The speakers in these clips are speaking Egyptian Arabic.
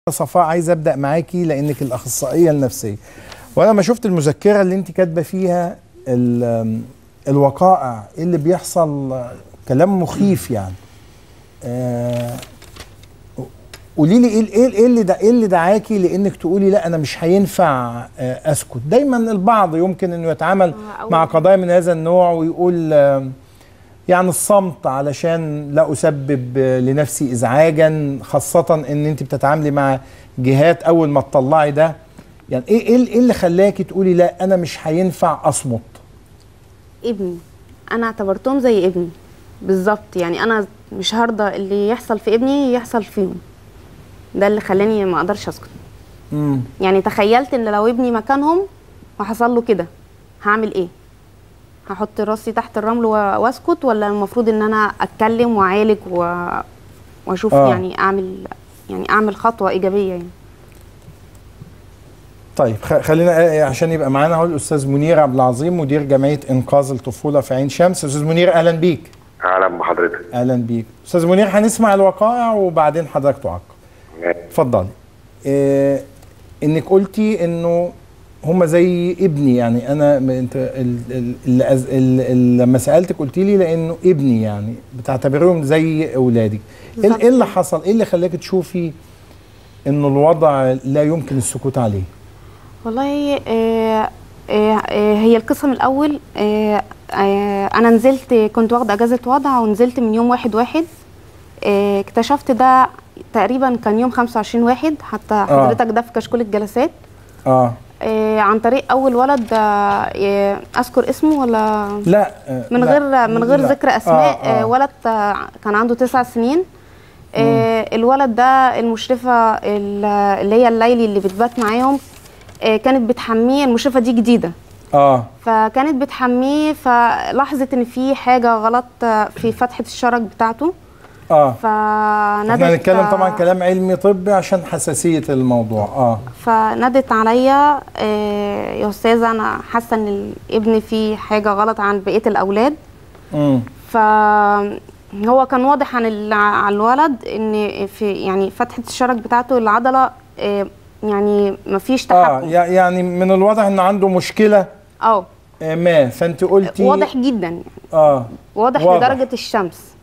صفاء عايز ابدا معاكي لانك الاخصائيه النفسيه وانا ما شفت المذكره اللي انت كاتبه فيها ال- الوقائع ايه اللي بيحصل كلام مخيف يعني آه، قولي لي ايه ايه إيه اللي دا ايه اللي دعاكي لانك تقولي لا انا مش هينفع آه، اسكت دايما البعض يمكن انه يتعامل آه، أول- مع قضايا من هذا النوع ويقول آه، يعني الصمت علشان لا اسبب لنفسي ازعاجا خاصه ان انت بتتعاملي مع جهات اول ما تطلعي ده يعني ايه ايه إيه اللي خلاكي تقولي لا انا مش هينفع اصمت ابني انا اعتبرتهم زي ابني بالظبط يعني انا مش هرضى اللي يحصل في ابني يحصل فيهم ده اللي خلاني ما اقدرش اسكت امم يعني تخيلت ان لو ابني مكانهم وحصل له كده هعمل ايه هحط راسي تحت الرمل و- واسكت ولا المفروض ان انا اتكلم واعالج و... واشوف آه. آه. يعني اعمل يعني اعمل خطوه ايجابيه يعني طيب خ- خلينا آه، عشان يبقى معانا اهو الاستاذ منير عبد العظيم مدير جمعيه انقاذ الطفوله في عين شمس استاذ منير اهلا بيك اهلا بحضرتك اهلا بيك استاذ منير هنسمع الوقائع وبعدين حضرتك تعقب اتفضلي إيه انك قلتي انه هم زي ابني يعني انا م- انت ال- ال- ال- أز- ال- ال- لما سالتك قلتي لي لانه ابني يعني بتعتبريهم زي اولادك ايه بالظبط. إيه اللي حصل ايه اللي خلاك تشوفي انه الوضع لا يمكن السكوت عليه والله آه آه آه هي القصة من الأول آه آه أنا نزلت كنت واخدة أجازة وضع ونزلت من يوم واحد واحد آه اكتشفت ده تقريبا كان يوم 25 واحد حتى حضرتك ده في كشكول الجلسات اه آه عن طريق أول ولد آه آه أذكر اسمه ولا لا آه، من لا، غير من غير لا. ذكر اسماء آه، آه. آه ولد آه كان عنده تسع سنين آه الولد ده المشرفه ال- اللي هي الليلي اللي بتبات معاهم آه كانت بتحميه المشرفه دي جديده اه فكانت بتحميه فلاحظت ان في حاجه غلط آه، في فتحه الشرج بتاعته اه فندت احنا هنتكلم آه، طبعا كلام علمي طبي عشان حساسيه الموضوع اه فندت عليا آه، يا استاذه انا حاسه ان ابني فيه حاجه غلط عن بقيه الاولاد امم فهو كان واضح عن ال- على الولد ان في يعني فتحه الشرج بتاعته العضله آه، يعني مفيش اه تحكم يع- يعني من الواضح ان عنده مشكله اه آه، ما فانت قلتي واضح جدا يعني اه واضح, واضح. لدرجه الشمس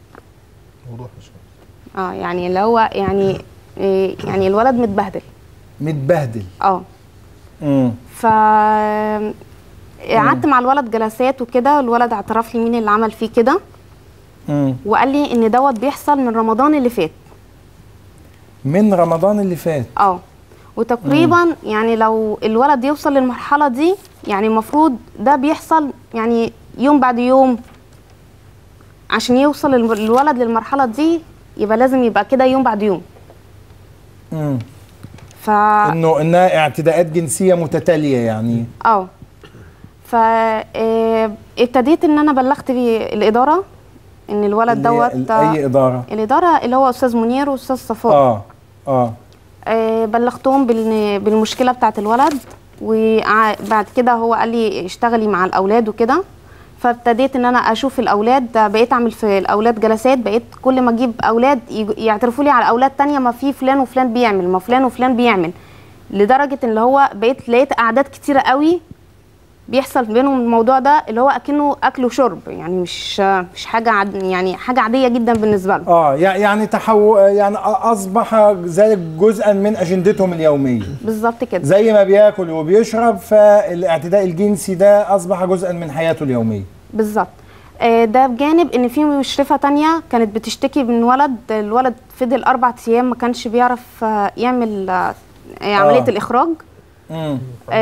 اه يعني اللي هو يعني آه، يعني الولد متبهدل متبهدل اه امم ف قعدت مع الولد جلسات وكده الولد اعترف لي مين اللي عمل فيه كده امم وقال لي ان دوت بيحصل من رمضان اللي فات من رمضان اللي فات اه وتقريبا يعني لو الولد يوصل للمرحله دي يعني المفروض ده بيحصل يعني يوم بعد يوم عشان يوصل الم- الولد للمرحله دي يبقى لازم يبقى كده يوم بعد يوم امم ف انه انها اعتداءات جنسيه متتاليه يعني اه ف آه، ابتديت ان انا بلغت بيه الاداره ان الولد اللي هي دوت ال- اي اداره الاداره اللي هو استاذ منير واستاذ صفاء اه اه آه، بلغتهم بالن- بالمشكله بتاعت الولد وبعد كده هو قال لي اشتغلي مع الاولاد وكده فابتديت ان انا اشوف الاولاد بقيت اعمل في الاولاد جلسات بقيت كل ما اجيب اولاد يج- يعترفوا لي على اولاد تانية ما في فلان وفلان بيعمل ما فلان وفلان بيعمل لدرجه ان اللي هو بقيت لقيت اعداد كتيره قوي بيحصل بينهم الموضوع ده اللي هو اكنه اكل وشرب يعني مش مش حاجه عد يعني حاجه عاديه جدا بالنسبه له اه يع- يعني تحو يعني اصبح ذلك جزءا من اجندتهم اليوميه بالظبط كده زي ما بياكل وبيشرب فالاعتداء الجنسي ده اصبح جزءا من حياته اليوميه بالظبط آه، ده بجانب ان في مشرفه تانية كانت بتشتكي من ولد الولد فضل اربع ايام ما كانش بيعرف آه، يعمل آه، آه، عمليه آه. الاخراج امم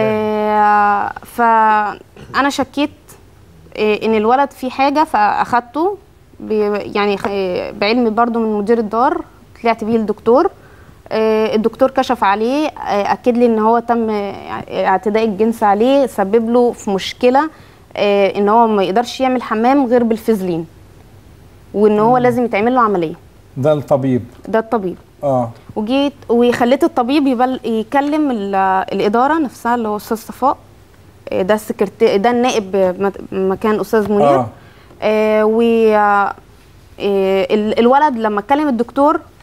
آه، فانا شكيت آه، ان الولد فيه حاجه فاخدته ب- يعني خ- آه، بعلم برضو من مدير الدار طلعت بيه الدكتور آه، الدكتور كشف عليه آه، اكد لي ان هو تم آه، اعتداء الجنس عليه سبب له في مشكله آه، ان هو ما يقدرش يعمل حمام غير بالفازلين وان هو لازم يتعمل له عمليه ده الطبيب ده الطبيب اه وجيت وخليت الطبيب يبل يكلم ال- الاداره نفسها اللي هو استاذ صفاء آه، ده السكرتير ده النائب مت- مكان استاذ منير اه آه و آه، ال- الولد لما اتكلم الدكتور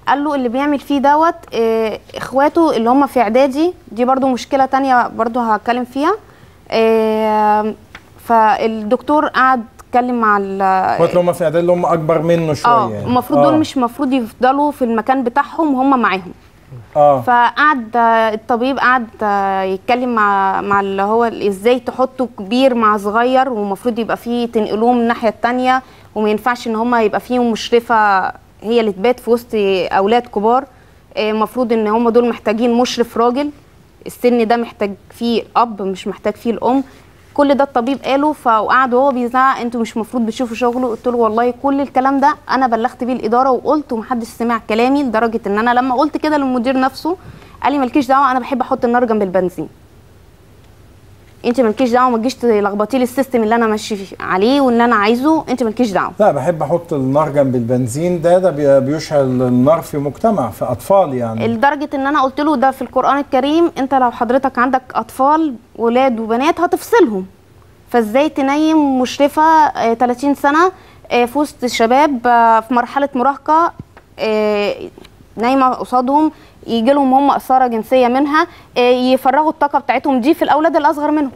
قال له اللي بيعمل فيه دوت آه، اخواته اللي هم في اعدادي دي برضو مشكله تانية برضو هتكلم فيها آه، فالدكتور قعد اتكلم مع ال- اخوات اللي هم في اعداد اللي هم اكبر منه شويه اه يعني. المفروض دول مش المفروض يفضلوا في المكان بتاعهم وهم معاهم اه فقعد آه، الطبيب قعد آه، يتكلم مع مع اللي هو ازاي تحطوا كبير مع صغير ومفروض يبقى فيه تنقلوهم من الناحيه التانية وما ينفعش ان هم يبقى فيهم مشرفه هي اللي تبات في وسط اولاد كبار آه، المفروض ان هم دول محتاجين مشرف راجل السن ده محتاج فيه اب مش محتاج فيه الام كل ده الطبيب قاله فقعد وهو بيزعق انتوا مش المفروض بتشوفوا شغله قلت له والله كل الكلام ده انا بلغت بيه الاداره وقلت ومحدش سمع كلامي لدرجه ان انا لما قلت كده للمدير نفسه قال لي مالكيش دعوه انا بحب احط النار جنب البنزين انت مالكيش دعوه ما تجيش تلخبطي لي السيستم اللي انا ماشي فيه- عليه واللي انا عايزه انت مالكيش دعوه لا بحب احط النار جنب البنزين ده ده بي- بيشعل النار في مجتمع في اطفال يعني لدرجه ان انا قلت له ده في القران الكريم انت لو حضرتك عندك اطفال ولاد وبنات هتفصلهم فازاي تنيم مشرفه آه، 30 سنه آه، في وسط الشباب آه، في مرحله مراهقه آه، نايمه قصادهم يجي لهم هم اثاره جنسيه منها آه، يفرغوا الطاقه بتاعتهم دي في الاولاد الاصغر منهم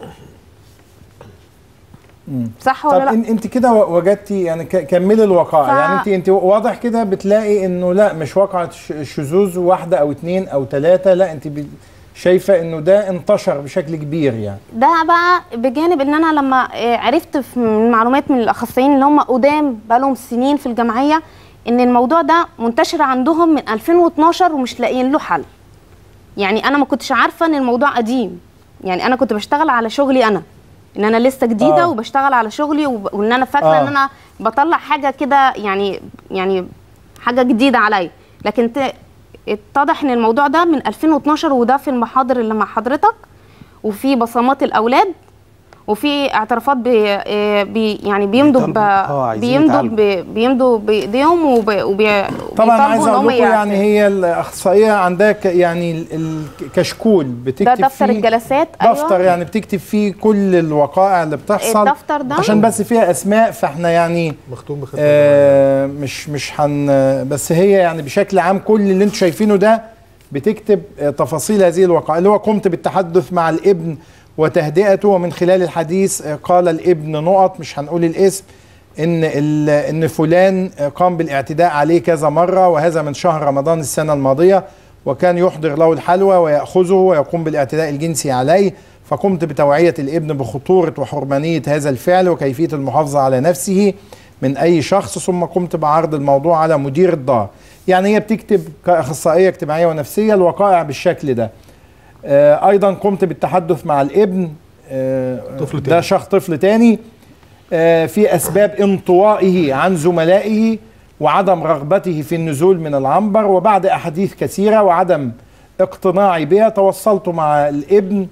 صح طب ولا لا إن- انت كده و- وجدتي يعني ك- كملي الوقائع ف- يعني انت انت واضح كده بتلاقي انه لا مش واقعة ش- شذوذ واحدة او اتنين او تلاتة لا انت ب- شايفة انه ده انتشر بشكل كبير يعني ده بقى بجانب ان انا لما آه، عرفت في- من معلومات من الاخصائيين اللي هم قدام بقالهم سنين في الجمعيه ان الموضوع ده منتشر عندهم من 2012 ومش لاقيين له حل يعني انا ما كنتش عارفه ان الموضوع قديم يعني انا كنت بشتغل على شغلي انا ان انا لسه جديده آه. آه. وبشتغل على شغلي وب... وان انا فاكره آه. آه. ان انا بطلع حاجه كده يعني يعني حاجه جديده عليا لكن ت... اتضح ان الموضوع ده من 2012 وده في المحاضر اللي مع حضرتك وفي بصمات الاولاد وفي اعترافات بي آه، بي يعني بيمضوا ب- بيطالبوا- آه، عايزين بيمضوا يتعالجوا. ب- بيمضوا بايديهم وب... وبي... طبعا وبيطالبوا عايز إن اقول هم لكم يعني يعرفوا. هي الاخصائيه عندها ك- يعني ال- الكشكول بتكتب ده دفتر فيه الجلسات دفتر أيوة. يعني بتكتب فيه كل الوقائع اللي بتحصل الدفتر ده عشان بس فيها اسماء فاحنا يعني مختوم بختم آه مش مش هن بس هي يعني بشكل عام كل اللي انتم شايفينه ده بتكتب آه تفاصيل هذه الواقعة اللي هو قمت بالتحدث مع الابن وتهدئته ومن خلال الحديث آه قال الابن نقط مش هنقول الاسم ان ال- ان فلان آه قام بالاعتداء عليه كذا مره وهذا من شهر رمضان السنه الماضيه وكان يحضر له الحلوى وياخذه ويقوم بالاعتداء الجنسي عليه فقمت بتوعيه الابن بخطوره وحرمانيه هذا الفعل وكيفيه المحافظه على نفسه من اي شخص ثم قمت بعرض الموضوع على مدير الدار يعني هي بتكتب كاخصائيه اجتماعيه ونفسيه الوقائع بالشكل ده آه ايضا قمت بالتحدث مع الابن آه طفل ده تاني. شخص طفل تاني آه في اسباب انطوائه عن زملائه وعدم رغبته في النزول من العنبر وبعد احاديث كثيره وعدم اقتناعي بها توصلت مع الابن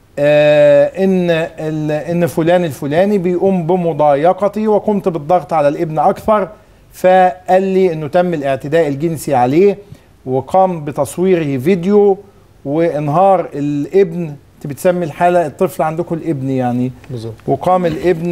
آه ان ال- ان فلان الفلاني بيقوم بمضايقتي وقمت بالضغط على الابن اكثر فقال لي انه تم الاعتداء الجنسي عليه وقام بتصويره فيديو وانهار الابن انت بتسمي الحاله الطفل عندكم الابن يعني بالظبط وقام الابن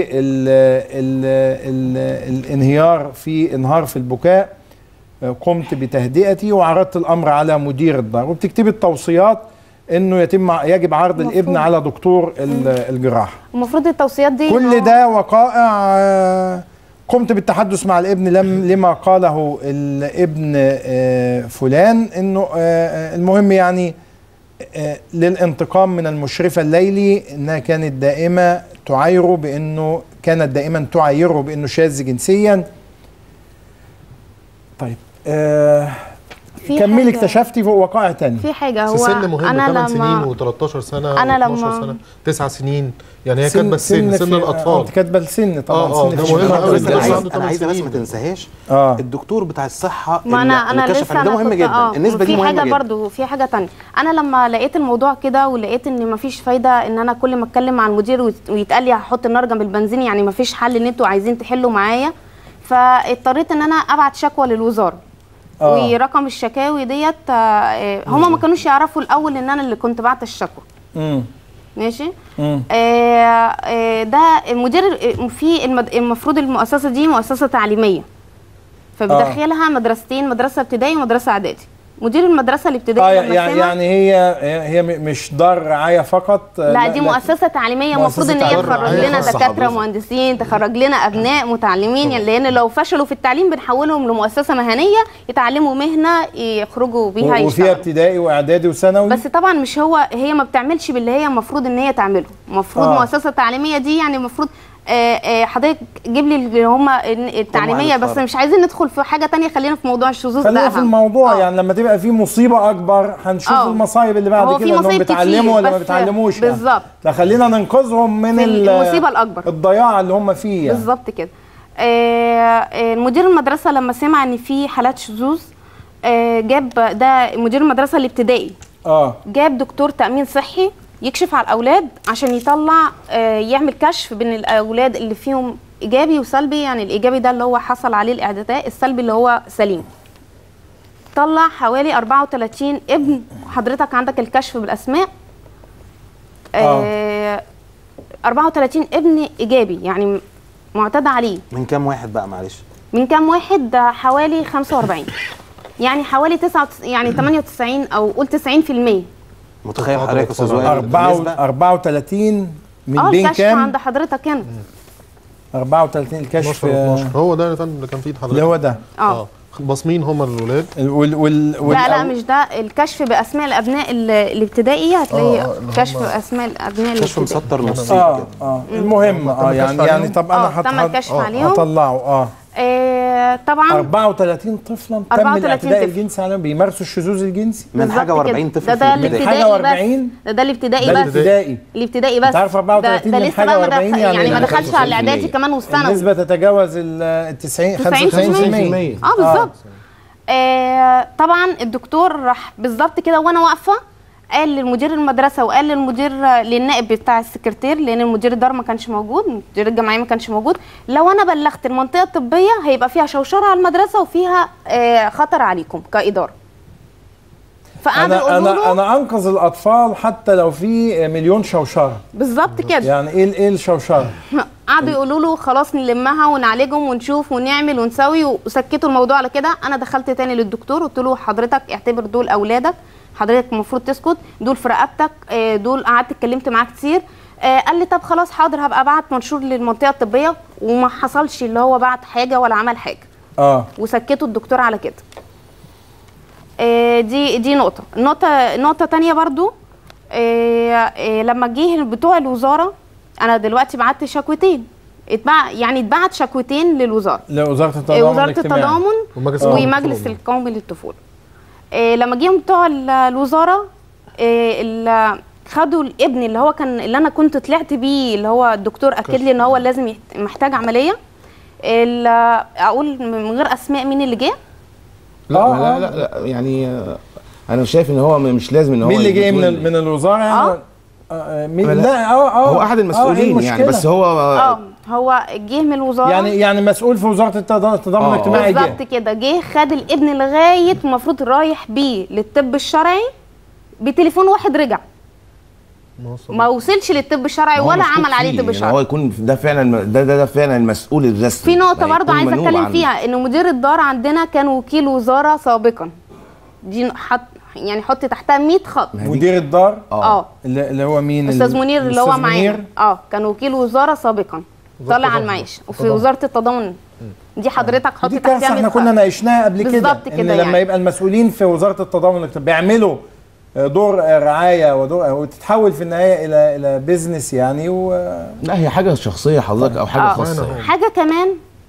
بالانهيار في انهار في البكاء آه، قمت بتهدئتي وعرضت الامر على مدير الدار وبتكتبي التوصيات انه يتم يجب عرض مفروض. الابن على دكتور ال- الجراحه المفروض التوصيات دي كل إنه- ده وقائع آه، قمت بالتحدث مع الابن لم لما قاله الابن آه، فلان انه آه، آه، المهم يعني آه، للانتقام من المشرفة الليلي انها كانت دائمة تعايره بانه كانت دائما تعايره بانه شاذ جنسيا طيب آه في كملي حاجة- اكتشفتي فوق وقائع تانية في حاجه هو بس سن مهم انا 8 لما سنين و13 سنه أنا و12 لما- سنه 9 سنين يعني هي كاتبه السن سن في- آه، الاطفال انت كاتبه السن طبعا آه، آه، سن ده في مهم الشباب. أوي. بس انا لسه عايز عنده انا ثمان عايزه بس سنين. ما تنساهاش اه الدكتور بتاع الصحه ما انا انا اللي كشف لسه عليه ده أنا مهم كنت- جدا آه، النسبه دي في مهمه حاجه جدا برضو في حاجه تانية انا لما لقيت الموضوع كده ولقيت ان مفيش فايده ان انا كل ما اتكلم مع المدير ويت- ويتقال لي هحط النار جنب البنزين يعني مفيش حل ان انتوا عايزين تحلوا معايا فاضطريت ان انا ابعت شكوى للوزاره آه. ورقم الشكاوي ديت آه، آه، هما ما كانوش يعرفوا الاول ان انا اللي كنت بعت الشكوى امم ماشي امم آه، آه، ده المدير آه، في المد- المفروض المؤسسه دي مؤسسه تعليميه فبدخلها مدرستين مدرسه ابتدائي ومدرسه اعدادي مدير المدرسه الابتدائيه اه لما يعني سمع- يعني هي هي م- مش دار رعايه فقط آه، لا دي مؤسسه تعليميه المفروض مؤسسة ان هي تعليمية. تخرج رعاية لنا خاصة دكاتره حضرتك. مهندسين تخرج لنا ابناء متعلمين يعني لان لو فشلوا في التعليم بنحولهم لمؤسسه مهنيه يتعلموا مهنه يخرجوا بيها وفيها يشتغلوا ابتدائي واعدادي وثانوي بس طبعا مش هو هي ما بتعملش باللي هي المفروض ان هي تعمله المفروض آه. آه. مؤسسه تعليميه دي يعني المفروض آه، آه، حضرتك جيب لي اللي هم التعليميه بس الفرق. مش عايزين ندخل في حاجه تانية خلينا في موضوع الشذوذ خلينا ده في أهم. الموضوع آه. يعني لما تبقى في مصيبه اكبر هنشوف آه. المصايب اللي هو بعد في كده انهم مصايب بيتعلموا كتير، ولا ما بس بيتعلموش يعني. بالظبط. لا خلينا ننقذهم من في ال- المصيبة الأكبر. الضياع اللي هم فيه يعني. بالظبط كده آه، آه، مدير المدرسه لما سمع ان في حالات شذوذ آه، جاب ده مدير المدرسه الابتدائي اه جاب دكتور تامين صحي يكشف على الاولاد عشان يطلع آه، يعمل كشف بين الاولاد اللي فيهم ايجابي وسلبي يعني الايجابي ده اللي هو حصل عليه الاعداداء السلبي اللي هو سليم طلع حوالي 34 ابن حضرتك عندك الكشف بالاسماء آه 34 ابن ايجابي يعني معتاد عليه من كام واحد بقى معلش من كام واحد ده حوالي 45 يعني حوالي 9 يعني 98 او قول 90% متخيل طبعاً. حضرتك يا استاذ وائل أربعة بالنسبة- 34 من اه بين الكشف عند كام؟ حضرتك هنا 34 الكشف 12 آه، 12 هو ده اللي كان في ايد حضرتك اللي هو ده اه باصمين هم الولاد ال- وال وال وال لا لا مش ده الكشف باسماء الابناء ال- الابتدائي هتلاقي آه، آه، اللي كشف هم- اسماء الابناء كشف الابتدائي مسطر نصين اه كده اه المهم اه تم يعني الكشف يعني عليهم؟ طب انا اه تم هط- الكشف آه، عليهم هطلعه اه آه طبعا 34 طفلا تم 34 الاعتداء طفل. الجنسي عليهم بيمارسوا الشذوذ الجنسي من بالظبط حاجه كده. و40 طفل ده في ده البدايه حاجة الابتدائي و40 بس ده ده الابتدائي ده بس الابتدائي الابتدائي بس انت عارف 34 ده, ده من لسه حاجة بقى ما و40 دخل يعني يعني ما ده دخلش على الاعدادي كمان والثانوي النسبة تتجاوز ال 90 95% 95%. اه بالظبط آه طبعا الدكتور راح بالظبط كده وانا واقفه قال للمدير المدرسه وقال للمدير للنائب بتاع السكرتير لان المدير الدار ما كانش موجود المدير الجمعيه ما كانش موجود لو انا بلغت المنطقه الطبيه هيبقى فيها شوشره على المدرسه وفيها آه خطر عليكم كاداره فقعدوا انا يقولوا انا له انا انقذ الاطفال حتى لو في مليون شوشره بالظبط كده يعني ايه ايه الشوشره قعدوا يقولوا له خلاص نلمها ونعالجهم ونشوف ونعمل ونسوي وسكتوا الموضوع على كده انا دخلت تاني للدكتور قلت له حضرتك اعتبر دول اولادك حضرتك المفروض تسكت دول في رقبتك آه، دول قعدت اتكلمت معاه كتير آه، قال لي طب خلاص حاضر هبقى ابعت منشور للمنطقه الطبيه وما حصلش اللي هو بعت حاجه ولا عمل حاجه اه وسكتوا الدكتور على كده آه، دي دي نقطة نقطة نقطة تانية برضو آه، آه، لما جه بتوع الوزارة أنا دلوقتي بعت شكوتين اتبع يعني اتبعت شكوتين للوزارة لوزاره آه، التضامن وزارة الاجتماعي التضامن ومجلس القومي ومجلس للطفولة. القومي للطفولة آه، لما جيهم بتوع ال- الوزارة آه، ال- خدوا الابن اللي هو كان اللي انا كنت طلعت بيه اللي هو الدكتور اكد لي ان هو لازم يحت- محتاج عمليه ال- اقول من غير اسماء مين اللي جه لا آه، لا, لا لا يعني آه، انا شايف ان هو مش لازم ان هو مين اللي جاي من الدكتور- ال- من الوزاره يعني آه. آه، مين لا. لا اه اه هو احد آه، المسؤولين إيه يعني المشكلة؟ بس هو اه هو جه من الوزاره يعني يعني مسؤول في وزاره التض- التضامن آه. الاجتماعي جه بالظبط كده جه خد الابن لغايه المفروض رايح بيه للطب الشرعي بتليفون واحد رجع ما وصلش للطب الشرعي هو ولا مشكوك عمل عليه فيه، طب يعني شرعي هو يكون ده فعلا ده ده, ده فعلا المسؤول الرسمي في نقطة ما برضو يكون عايزة منوب اتكلم عنه. فيها ان مدير الدار عندنا كان وكيل وزارة سابقا دي حط يعني حط تحتها 100 خط مدير الدار اه اللي اللي هو مين استاذ منير اللي هو الأستاذ معانا منير؟ اه كان وكيل وزارة سابقا طالع على التضامن. المعيش وفي التضامن. وزارة التضامن دي حضرتك حط دي كارثه تحتها احنا 100 كنا خط ناقشناها قبل كده بالظبط ان كده لما يعني. يبقى المسؤولين في وزاره التضامن الاجتماعي بيعملوا آه، دور آه، رعايه ودور وتتحول في النهايه الى الى بيزنس يعني و لا هي حاجه شخصيه حضرتك او حاجه آه. خاصه يعني. حاجة كمان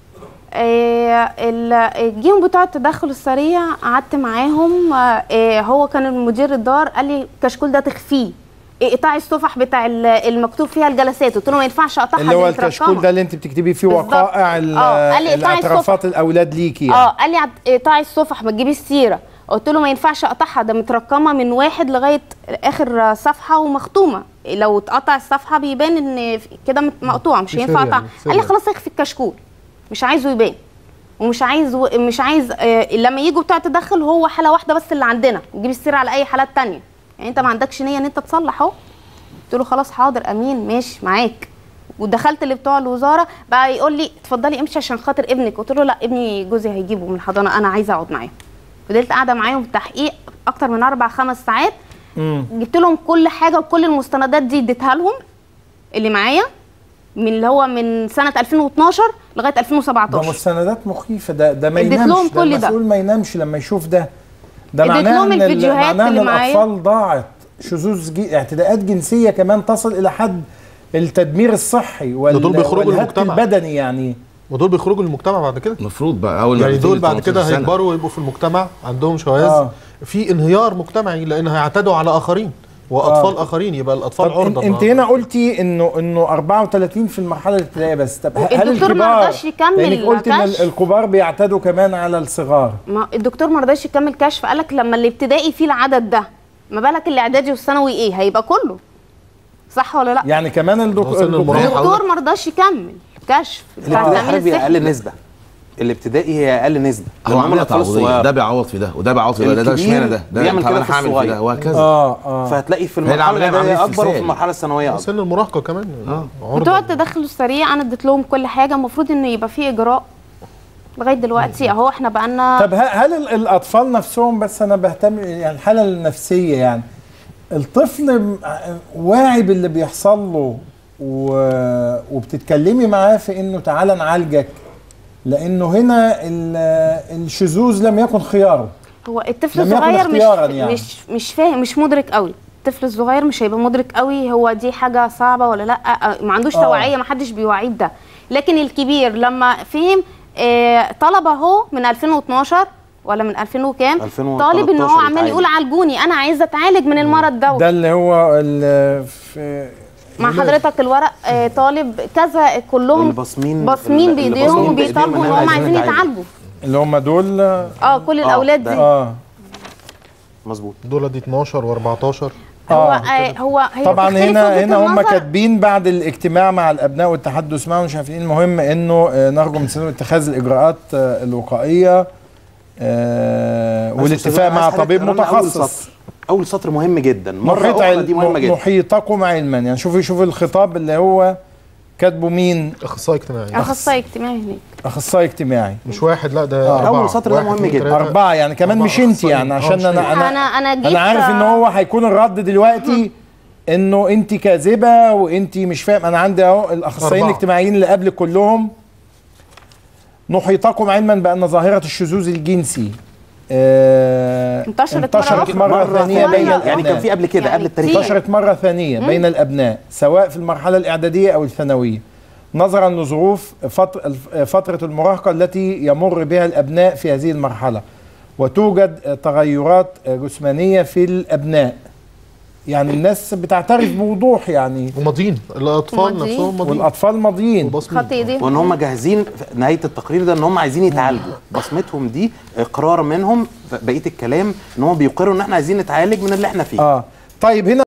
آه، ال- الجيم بتوع التدخل السريع قعدت معاهم آه، آه، هو كان المدير الدار قال لي الكشكول ده تخفيه اقطاعي الصفح بتاع ال- المكتوب فيها الجلسات قلت له ما ينفعش اقطعها اللي هو دي مترقمة. الكشكول ده اللي انت بتكتبي فيه بالظبط. وقائع ال- آه، قال لي اقطعي الاعترافات الاولاد ليكي يعني. اه قال لي عط- اقطعي الصفح ما تجيبيش السيره قلت له ما ينفعش اقطعها ده مترقمه من واحد لغايه اخر صفحه ومختومه لو اتقطع الصفحه بيبان ان في- كده مت- مقطوعه مش في هينفع سيريال، اقطعها قال لي سيريال. خلاص اخفي الكشكول مش عايزه يبان ومش عايز و... مش عايز آه لما يجوا بتوع التدخل هو حاله واحده بس اللي عندنا نجيب السيره على اي حالات تانية يعني انت ما عندكش نيه ان انت تصلح اهو قلت له خلاص حاضر امين ماشي معاك ودخلت اللي بتوع الوزاره بقى يقول لي اتفضلي امشي عشان خاطر ابنك قلت له لا ابني جوزي هيجيبه من الحضانه انا عايزه اقعد معاه فضلت قاعده معاهم في تحقيق اكتر من اربع خمس ساعات جبت لهم كل حاجه وكل المستندات دي اديتها لهم اللي معايا من اللي هو من سنه 2012 لغايه ده 2017 مستندات مخيفه ده ده ما اديت ينامش لهم ده كل ده. المسؤول ما ينامش لما يشوف ده ده اديت معناه لهم ان ال- الفيديوهات معناه ان اللي معايا. الاطفال ضاعت شذوذ جي... اعتداءات جنسيه كمان تصل الى حد التدمير الصحي وال... ده دول بيخرجوا والهتك للمجتمع. البدني يعني ودول بيخرجوا للمجتمع بعد كده المفروض بقى اول ما يعني بتيجي دول بعد 18 كده سنة. هيكبروا ويبقوا في المجتمع عندهم شواذ آه. في انهيار مجتمعي لان هيعتدوا على اخرين واطفال اخرين يبقى الاطفال طب عرضه إن- انت هنا قلتي انه انه 34 في المرحله الابتدائيه بس طب هل الدكتور ما الكبار رضاش يكمل لانك قلت ان كشف. ال- الكبار بيعتدوا كمان على الصغار ما الدكتور ما رضاش يكمل كشف قال لك لما الابتدائي فيه العدد ده ما بالك الاعدادي والثانوي ايه هيبقى كله صح ولا لا يعني كمان الدك... وصل الدكتور للمراهقة. الدكتور ما رضاش يكمل كشف بتاع الابتدائي التأمين حضرتك هي الصحي اقل نسبه الابتدائي هي اقل نسبه هو لأن هم عمليه الأطفال تعويضيه الصغيرة. ده بيعوض في ده وده بيعوض في ده ده الكبير اشمعنى ده ده بيعمل طب كده انا في هعمل في الصغير. ده وهكذا اه اه فهتلاقي في هي العملية المرحله عملية الابتدائيه اكبر وفي استرسال. المرحله الثانويه اكبر سن المراهقه كمان آه. عرضة. بتوع التدخل السريع انا اديت لهم كل حاجه المفروض انه يبقى فيه اجراء لغايه دلوقتي اهو احنا بقالنا طب ه- هل ال- الاطفال نفسهم بس انا بهتم يعني الحاله النفسيه يعني الطفل م- واعي باللي بيحصل له و... وبتتكلمي معاه في انه تعالى نعالجك لانه هنا ال- الشذوذ لم يكن خياره هو الطفل لم يكن الصغير اختياراً مش يعني. مش مش فاهم مش مدرك قوي الطفل الصغير مش هيبقى مدرك قوي هو دي حاجه صعبه ولا لا آه، ما عندوش آه. توعيه ما حدش بيوعيه بده لكن الكبير لما فهم آه، طلب اهو من 2012 ولا من 2000 وكام 2013 طالب ان هو عمال يتعالج. يقول عالجوني انا عايزه اتعالج من المرض ده ده اللي هو ال- في مع حضرتك الورق آه، طالب كذا كلهم اللي باصمين باصمين اللي بايديهم باصمين وبيطالبوا ان إنهم هم عايزين يتعالجوا. يتعالجوا اللي هم دول اه كل الاولاد ده. دي اه مظبوط دول دي 12 و14 هو آه. آه هو هي طبعا بتختلف هنا وجهة هنا هم النظر. كاتبين بعد الاجتماع مع الابناء والتحدث معهم مش عارفين المهم انه آه، نرجو من سنه اتخاذ الاجراءات آه، الوقائيه آه، بس والاتفاق أستاذ، مع عايز طبيب حضرتك تقرا لنا متخصص اول سطر اول سطر مهم جدا مره محيط اخرى علم دي مهمه جدا محيطكم علما يعني شوفي شوفي الخطاب اللي هو كاتبه مين اخصائي اجتماعي اخصائي اجتماعي هناك اخصائي اجتماعي مش واحد لا ده آه. أربعة. أول سطر ده واحد، مهم اتنين، جدا. تلاتة. أربعة يعني كمان أربعة مش انت أخصائيين. يعني آه، عشان مش انا انا انا انا جيت انا عارف ان هو هيكون الرد دلوقتي انه انت كاذبه وانت مش فاهم انا عندي اهو الاخصائيين أربعة. الاجتماعيين اللي قبل كلهم نحيطكم علما بان ظاهره الشذوذ الجنسي آه انتشرت مرة انتشرت أخرى. مرة, مرة ثانية بين ثانية. الأبناء يعني كان في قبل كده يعني قبل التاريخ كتير. انتشرت مرة ثانية بين الأبناء سواء في المرحلة الإعدادية أو الثانوية نظرا لظروف فتر- فترة المراهقة التي يمر بها الأبناء في هذه المرحلة وتوجد تغيرات جسمانية في الأبناء يعني الناس بتعترف بوضوح يعني وماضيين الاطفال ماضيين. نفسهم ماضيين والأطفال ماضيين وبصمين. خط ايديهم وان هم جاهزين في نهايه التقرير ده ان هم عايزين يتعالجوا بصمتهم دي اقرار منهم بقيه الكلام ان هم بيقروا ان احنا عايزين نتعالج من اللي احنا فيه آه طيب هنا